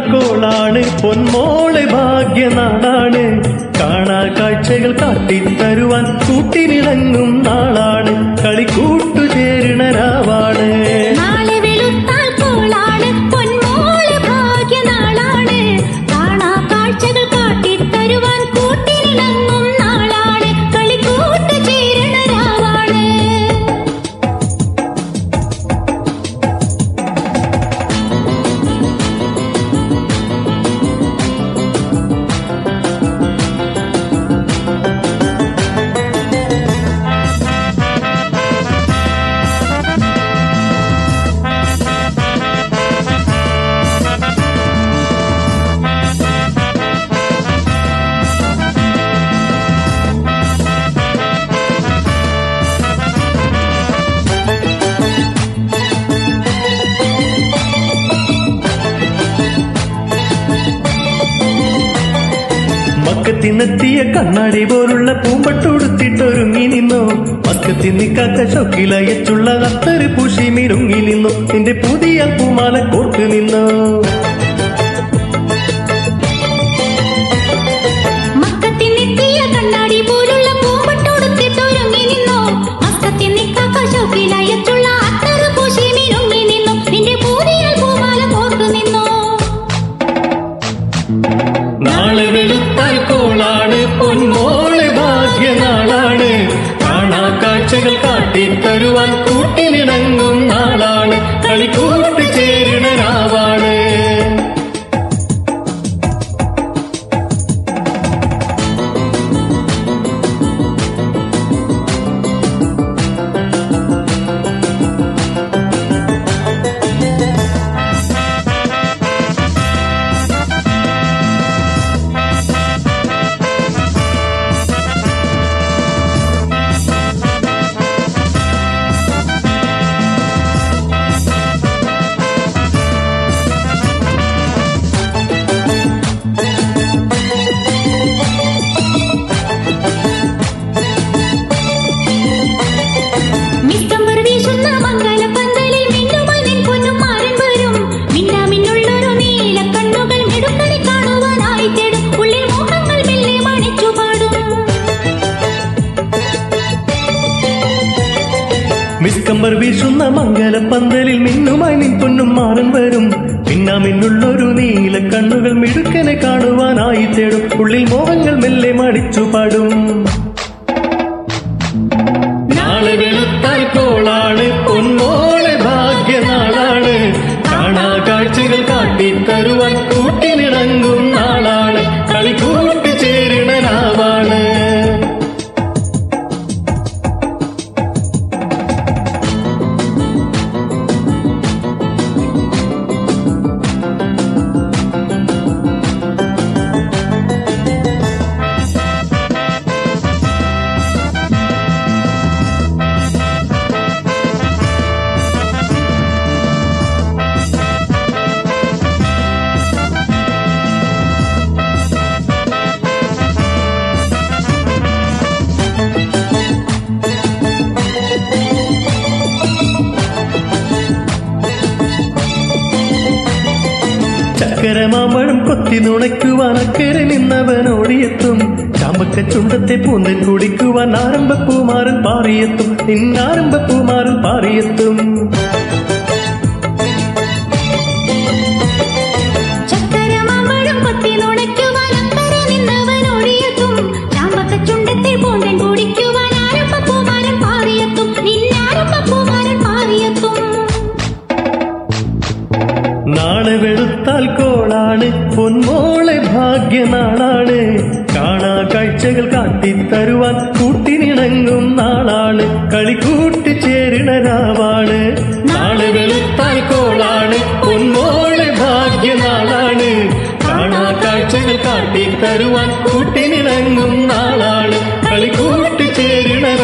കോളാണ് പൊന്മോളെ ഭാഗ്യനാടാണ് കാണാ കാഴ്ചകൾ കാട്ടിത്തരുവാൻ കൂട്ടിനിണങ്ങും നാളാണ് കളിക്കൂട്ടു ചേരണ രാവാണ് നാളെ വെളുത്താൽ കോളാണ് പൊന്മോള് ഭാഗ്യനാളാണ് കാണാ കാഴ്ചകൾ കാട്ടിത്തരുവാൻ കൂട്ടിനിണങ്ങും നാളാണ് കളിക്കൂട്ട് ചേരണ രാവാണ് മക്കത്തിനെത്തിയ കണ്ണാടി പോലുള്ള പൂമ്പട്ടൊടുത്തിട്ടൊരുങ്ങി നിന്നോ മക്കത്തിൽ നിൽക്കാത്ത ഷൊക്കിലയച്ചുള്ള അത്തര് പൂശി മിരുങ്ങി നിന്നു നിന്റെ പുതിയ പൂമാല കോർത്ത് നിന്നോ മക്കത്തിനെത്തിയ കണ്ണാടി പോലുള്ള പൂമ്പട്ടൊടുത്തിട്ടൊരുങ്ങി നിന്നോ മസ്കത്തിൽ നിക്കാക്ക ശോക്കിലയച്ചുള്ള അത്തറ് പൂശി മിനുങ്ങി നിന്നു നിന്റെ പൂതിയാൽ പൂമാല കോർത്തു നിന്നോ നാളെ വെളുത്താൽ കോളാണ് പൊന്മോളെ ഭാഗ്യനാളാണ് കാണാ കാഴ്ചകൾ കാട്ടിത്തരുവാൻ കൂട്ടിനിണങ്ങും നാളാണ് കളിക്കൂട്ട് ചേരണ രാവാണ് മിസ്റ്റംബർ വീശുന്ന മംഗലപ്പന്തലിൽ മിന്നുമായി നിൻ പൊന്നും മാരൻ വരും മിന്നാമിന്നുള്ളൊരു നീല കണ്ണുകൾ മെടുക്കനെ കാണുവാനായി തേടും ഉള്ളിൽ മോഹങ്ങൾ മെല്ലെ മണിച്ചു പാടും മിസ്കമ്പർ വീശുന്ന മംഗലപ്പന്തലിൽ മിന്നുമായി നിൻ പൊന്നും മാറൻ വരും പിന്നാമിന്നുള്ളൊരു നീല കണ്ണുകൾ മിടുക്കനെ കാണുവാനായി തേടും ഉള്ളിൽ മോഹങ്ങൾ മെല്ലെ മടിച്ചു പാടും നാളെ വെളുത്താൽ കോളാണ് പൊന്നോളെ ഭാഗ്യനാളാണ് കാണാ കാഴ്ചകൾ കാട്ടിത്തരുവാൻ കൂട്ടിനിണങ്ങും നാളാണ് കളിക്കൂട്ട് ചേരണ രാവാണ് ചക്കരമാമ്പഴം കൊത്തി നുണയ്ക്കുവാൻ അക്കരെ നിന്നവൻ ഓടിയെത്തും ചാമ്പക്ക ചുണ്ടത്തെ പൂന്തൻ കുടിക്കുവാൻ ആരംഭപ്പൂമാരൻ പാറിയെത്തും ഇന്നാരംഭപ്പൂമാരൻ പാറിയെത്തും ചക്കരമാമ്പഴം കൊത്തി നുണയ്ക്കുവാൻ അക്കരെ നിന്നവൻ ഓടിയെത്തും ചാമ്പക്കച്ചുണ്ടത്തിൽ പൂന്തൻ കുടിക്കുവാൻ ആരംഭപ്പൂമാരൻ പാറിയെത്തും നിന്നാരംഭപ്പൂമാരൻ പാറിയെത്തും നാളെ വെളുത്താൽ കോളാണ് പൊന്മോളെ ഭാഗ്യനാളാണ് കാണാ കാഴ്ചകൾ കാട്ടിത്തരുവാൻ കൂട്ടിനിണങ്ങും നാളാണ് കളിക്കൂട്ടി ചേരണ രാവാണ് നാളെ വെളുത്താൽ കോളാണ് പൊന്മോളെ ഭാഗ്യനാളാണ് കാണാ കാഴ്ചകൾ കാട്ടിത്തരുവാൻ കൂട്ടിനിണങ്ങും നാളാണ് കളിക്കൂട്ടി ചേരണ